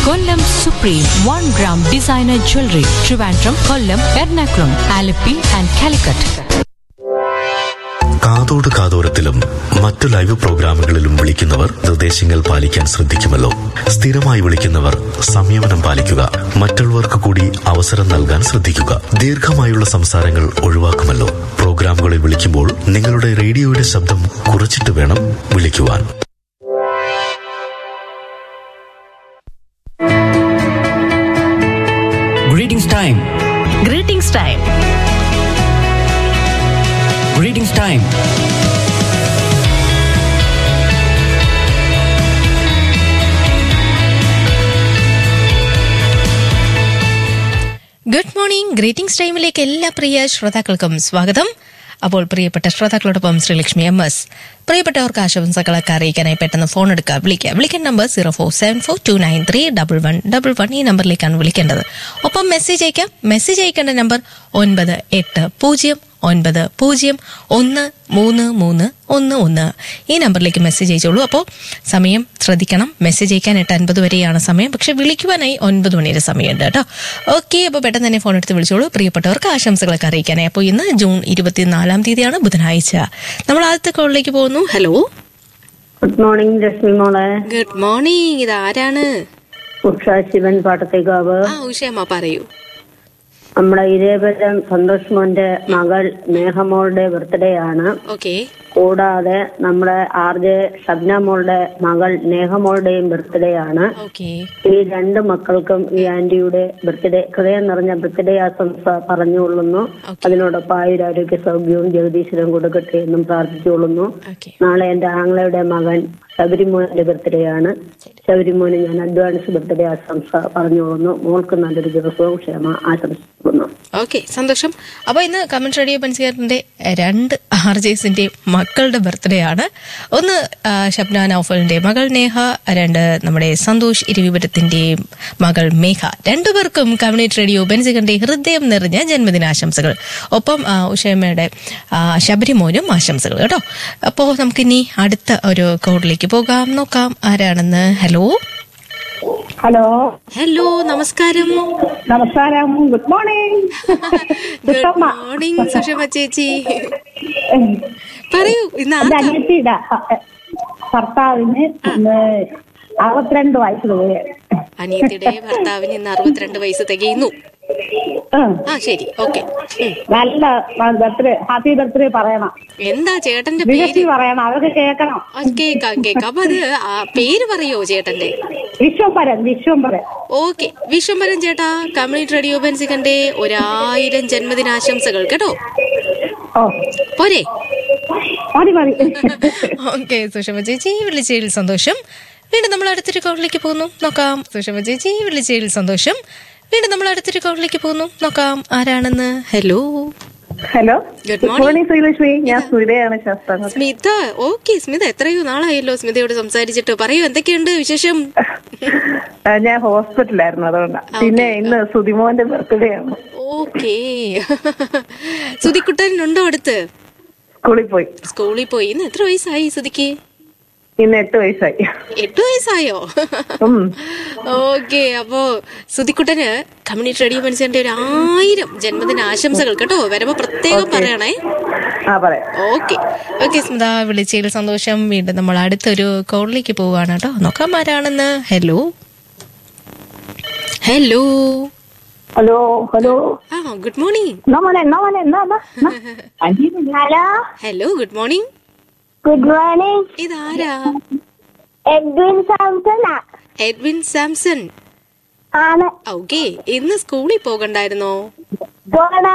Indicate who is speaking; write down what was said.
Speaker 1: Kollam supreme one gram designer jewellery Trivandrum Kollam Ernakulam Alleppey and Calicut
Speaker 2: കാതോട് കാതോരത്തിലും മറ്റു ലൈവ് പ്രോഗ്രാമുകളിലും വിളിക്കുന്നവർ നിർദ്ദേശങ്ങൾ പാലിക്കാൻ ശ്രദ്ധിക്കുമല്ലോ സ്ഥിരമായി വിളിക്കുന്നവർ സംയമനം പാലിക്കുക മറ്റുള്ളവർക്ക് കൂടി അവസരം നൽകാൻ ശ്രദ്ധിക്കുക ദീർഘമായുള്ള സംസാരങ്ങൾ ഒഴിവാക്കുമല്ലോ പ്രോഗ്രാമുകളിൽ വിളിക്കുമ്പോൾ നിങ്ങളുടെ റേഡിയോയുടെ ശബ്ദം കുറച്ചിട്ട് വേണം വിളിക്കുവാൻ
Speaker 3: Greetings time.
Speaker 4: Greetings time
Speaker 3: Greetings time.
Speaker 4: Good morning greetings ടൈമിലേക്ക് എല്ലാ പ്രിയ ശ്രോതാക്കൾക്കും സ്വാഗതം അപ്പോൾ പ്രിയപ്പെട്ട ശ്രോതാക്കളോടൊപ്പം ശ്രീലക്ഷ്മി എം എസ് പ്രിയപ്പെട്ടവർക്ക് ആശംസകളൊക്കെ അറിയിക്കാനായി പെട്ടെന്ന് ഫോൺ എടുക്കുക വിളിക്കുക വിളിക്കേണ്ട number zero four seven four two nine three double one double one ഈ നമ്പറിലേക്കാണ് വിളിക്കേണ്ടത് ഒപ്പം മെസ്സേജ് അയക്കാം മെസ്സേജ് അയക്കേണ്ട നമ്പർ ഒൻപത് എട്ട് പൂജ്യം ഒൻപത് പൂജ്യം ഒന്ന് മൂന്ന് മൂന്ന് ഒന്ന് ഒന്ന് ഈ നമ്പറിലേക്ക് മെസ്സേജ് അയച്ചോളൂ അപ്പോൾ സമയം ശ്രദ്ധിക്കണം മെസ്സേജ് അയക്കാൻ എട്ട് അൻപത് വരെയാണ് സമയം പക്ഷെ വിളിക്കുവാനായി ഒൻപത് മണിയുടെ സമയമുണ്ട് കേട്ടോ ഓക്കെ അപ്പോൾ പെട്ടെന്ന് തന്നെ ഫോൺ എടുത്ത് വിളിച്ചോളൂ പ്രിയപ്പെട്ടവർക്ക് ആശംസകളൊക്കെ അറിയിക്കാനായി അപ്പോൾ ഇന്ന് ജൂൺ ഇരുപത്തിനാലാം തീയതിയാണ് ബുധനാഴ്ച നമ്മൾ ആദ്യത്തെ കോളിലേക്ക് പോകുന്നു ഹലോ
Speaker 5: ഗുഡ് മോർണിംഗ് രശ്മി മോളെ
Speaker 4: ഗുഡ് മോർണിംഗ് ഇത് ആരാണ്
Speaker 5: ഉഷ ശിവൻ പാട്ടത്തേക്കാവ്
Speaker 4: ആ ഉഷയമ്മ പറയൂ
Speaker 5: നമ്മുടെ ഇരേപുരം സന്തോഷ് മോന്റെ മകൾ മേഘമോളുടെ ബർത്ത്ഡേ ആണ്
Speaker 4: ഓക്കെ
Speaker 5: കൂടാതെ നമ്മുടെ ആർ ജെ ഷബ്ന മോളുടെ മകൾ നേഹമോളുടെയും ബർത്ത്ഡേ ആണ്
Speaker 4: ഓക്കെ
Speaker 5: ഈ രണ്ട് മക്കൾക്കും ഈ ആന്റിയുടെ ബർത്ത്ഡേ ഹൃദയം നിറഞ്ഞ ബർത്ത്ഡേ ആശംസ പറഞ്ഞുകൊള്ളുന്നു
Speaker 4: Okay.
Speaker 5: അതിനോടൊപ്പം ആയുരാരോഗ്യ സൗഖ്യവും ജഗദീശ്വരം കൊടുക്കട്ടെ എന്നും പ്രാർത്ഥിച്ചുകൊള്ളുന്നു
Speaker 4: ഓക്കെ
Speaker 5: നാളെ എന്റെ ആങ്ങളയുടെ മകൻ ശബരിമോന്റെ ബർത്ത്ഡേ ആണ് ശബരിമോന് ഞാൻ അഡ്വാൻസ് ബർത്ത്ഡേ ആശംസ പറഞ്ഞുകൊള്ളുന്നു മോൾക്ക് നല്ലൊരു ദിവസവും ക്ഷേമ ആശംസിക്കുന്നു
Speaker 4: ഓക്കെ സന്തോഷം അപ്പൊ ഇന്ന് കമന്റ് റേഡിയോ പെൻസിയറിന്റെ രണ്ട് ആർ ജെസിന്റെ മക്കളുടെ ബർത്ത്ഡേ ആണ് ഒന്ന് ആ, ഷബ്ന നൌഫലിന്റെ മകൾ നേഹ രണ്ട് നമ്മുടെ സന്തോഷ് ഇരുവിപുരത്തിന്റെ മകൾ മേഘ രണ്ടുപേർക്കും കമ്മ്യൂണിറ്റി റേഡിയോ ബെൻസികന്റെ ഹൃദയം നിറഞ്ഞ ജന്മദിനാശംസകൾ ഒപ്പം ആ, ഉഷയമ്മയുടെ ആ, ശബരിമോനും ആശംസകൾ കേട്ടോ അപ്പോ നമുക്കിനി അടുത്ത ഒരു കോഡിലേക്ക് പോകാം നോക്കാം ആരാണെന്ന് ഹലോ
Speaker 6: ഹലോ
Speaker 4: ഹലോ നമസ്കാരം
Speaker 6: നമസ്കാരം good morning
Speaker 4: good morning Sushama ചേച്ചി പറയൂ ഇന്ന്
Speaker 6: എന്റെ
Speaker 4: ആർക്കാ
Speaker 6: അനിയത്തിയുടെ ഭ- ഭർത്താവിന് ഇന്ന് അറുപത്തിരണ്ട് വയസ്സ് പോവുകയാണ്
Speaker 4: അനിയത്തിയുടെ ഭർത്താവിന് ഇന്ന് അറുപത്തിരണ്ട് വയസ്സ് തികയുന്നു
Speaker 6: ഉം.
Speaker 4: ആ ശരി ഓക്കെ
Speaker 6: നല്ല ബർത്ത്ഡേ ഹാപ്പി ബർത്ത്ഡേ പറയണം
Speaker 4: എന്താ ചേട്ടന്റെ
Speaker 6: വികസി
Speaker 4: പേര്
Speaker 6: പറയണം അവർക്ക് കേൾക്കണം
Speaker 4: ആ, കേക്കാം കേക്കാം അപ്പൊ അത് ആ പേര് പറയോ ചേട്ടന്റെ
Speaker 6: വിശ്വംഭരൻ വിശ്വംഭരൻ
Speaker 4: ഓക്കെ വിശ്വംഭരൻ ചേട്ടാ കമ്മ്യൂണിറ്റി റേഡിയോ ബെൻസികന്റെ ഒരായിരം ജന്മദിനാശംസകൾ കേട്ടോ
Speaker 6: ഓ
Speaker 4: പോരെ
Speaker 6: മതി മതി
Speaker 4: ഓക്കെ സുഷമ ചേച്ചി വിളിച്ചതിൽ സന്തോഷം വീണ്ടും നമ്മൾ അടുത്തൊരു കോളിലേക്ക് പോകുന്നു നോക്കാം സുഷമ ചേച്ചി വിളിച്ചതിൽ സന്തോഷം വീണ്ടും നമ്മൾ അടുത്തൊരു കോളിലേക്ക് പോകുന്നു നോക്കാം ആരാണെന്ന് hello
Speaker 6: hello
Speaker 4: good morning
Speaker 6: Sreelakshmi ഞാൻ സുരയാണ് ശാസ്ത്ര
Speaker 4: സ്മിത ഓക്കെ സ്മിത എത്രയോ നാളായല്ലോ സ്മിതയോട് സംസാരിച്ചിട്ട് പറയൂ എന്തൊക്കെയുണ്ട് വിശേഷം
Speaker 6: ഞാൻ ഹോസ്പിറ്റലായിരുന്നു അതുകൊണ്ടാണ്
Speaker 4: പിന്നെ
Speaker 6: ഇന്ന് സുതിമോന്റെ ബർത്ത്ഡേ ആണ്
Speaker 4: ഓക്കേ സുധിക്കുട്ടൻ ഉണ്ടോ അടുത്ത്
Speaker 6: സ്കൂളിൽ പോയി
Speaker 4: സ്കൂളിൽ പോയി ഇന്ന് എത്ര വയസ്സായി സുധിക്ക്
Speaker 6: ഇന്ന് എട്ട് വയസ്സായി
Speaker 4: എട്ട് വയസ്സായോ
Speaker 6: ഉം.
Speaker 4: ഓക്കെ അപ്പോ സുധിക്കുട്ടന് കമ്മ്യൂണിറ്റി റേഡിയോ മനസ്സിന്റെ ഒരു ആയിരം ജന്മദിന ആശംസകൾ കേട്ടോ വരുമ്പോ പ്രത്യേകം പറയണേ
Speaker 6: ആ പറയാം
Speaker 4: ഓക്കെ ഓക്കെ സ്മിത വിളിച്ചതിൽ സന്തോഷം വീണ്ടും നമ്മൾ അടുത്തൊരു കോളിലേക്ക് പോവാണ് കേട്ടോ നോക്കാം ആരാണെന്ന് ഹലോ ഹലോ
Speaker 6: ഹലോ ഹലോ
Speaker 4: ആ ഗുഡ് മോർണിംഗ്
Speaker 6: എന്നാ മോനെ എന്നാ മോനെ എന്നാ എന്നാ, എന്നാ hello
Speaker 4: hello good morning
Speaker 6: good morning
Speaker 4: ഇതാരാ
Speaker 6: എഡ്വിൻ സാംസണാ
Speaker 4: എഡ്വിൻ സാംസൺ
Speaker 6: ആണ്
Speaker 4: ഓക്കെ ഇന്ന് സ്കൂളിൽ പോകണ്ടായിരുന്നോ
Speaker 6: പോകണ